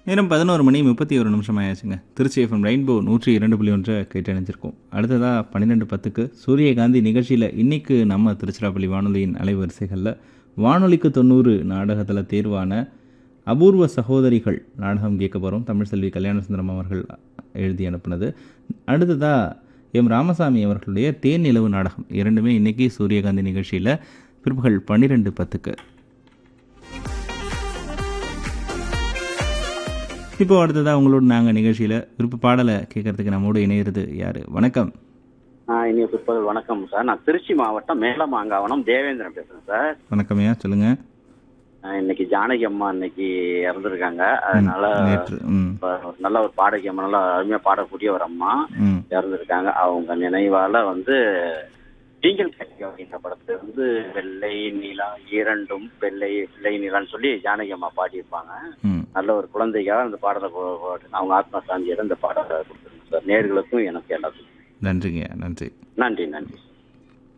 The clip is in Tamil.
நேரம் பதினோரு மணி முப்பத்தி ஒரு நிமிஷம் ஆயாச்சுங்க திருச்சி எஃப்எம் ரெயின்போ நூற்றி இரண்டு புள்ளி ஒன்றை கேட்டு அணிஞ்சிருக்கோம் அடுத்ததாக பன்னிரெண்டு பத்துக்கு சூரியகாந்தி நிகழ்ச்சியில் இன்னைக்கு நம்ம திருச்சிராப்பள்ளி வானொலியின் அலைவரிசைகளில் வானொலிக்கு தொண்ணூறு நாடகத்தில் தேர்வான அபூர்வ சகோதரிகள் நாடகம் கேட்க போகிறோம் தமிழ்செல்வி கல்யாணசுந்தரம் அவர்கள் எழுதி அனுப்புனது அடுத்ததாக எம் ராமசாமி அவர்களுடைய தேன் நிலவு நாடகம் இரண்டுமே இன்னைக்கு சூரியகாந்தி நிகழ்ச்சியில் பிற்பகல் பன்னிரெண்டு பத்துக்கு இப்போ அடுத்ததாக உங்களோட நாங்கள் நிகழ்ச்சியில் விருப்ப பாடலை கேட்கறதுக்கு நம்மோடு இணையிறது யார் வணக்கம் ஆ, இனிய பிற்பகல் வணக்கம் சார் நான் திருச்சி மாவட்டம் மேலமாங்காவனம் தேவேந்திரன் பேசுறேன் சார் வணக்கம் ஐயா சொல்லுங்கள் ஆ, இன்னைக்கு ஜானகி அம்மா இன்னைக்கு இறந்துருக்காங்க அதனால நேற்று ம் இப்ப நல்ல ஒரு பாடகி அம்மா நல்லா அருமையா பாடக்கூடிய ஒரு அம்மா ம் இறந்துருக்காங்க அவங்க நினைவால வந்து நீங்கள் கட்டியோ இந்த படத்துல வந்து வெள்ளை நிலா இரண்டும் வெள்ளை வெள்ளை நிலான்னு சொல்லி ஜானகி அம்மா பாடியிருப்பாங்க ம் நல்ல ஒரு குழந்தைக்காக அந்த பாடலை போ- போ- அவங்க ஆத்மா சாந்தியோட இந்த பாடலை கொடுத்துருங்க சார் நேர்களுக்கும் எனக்கு எல்லாத்துக்கும் நன்றிங்க நன்றி நன்றி நன்றி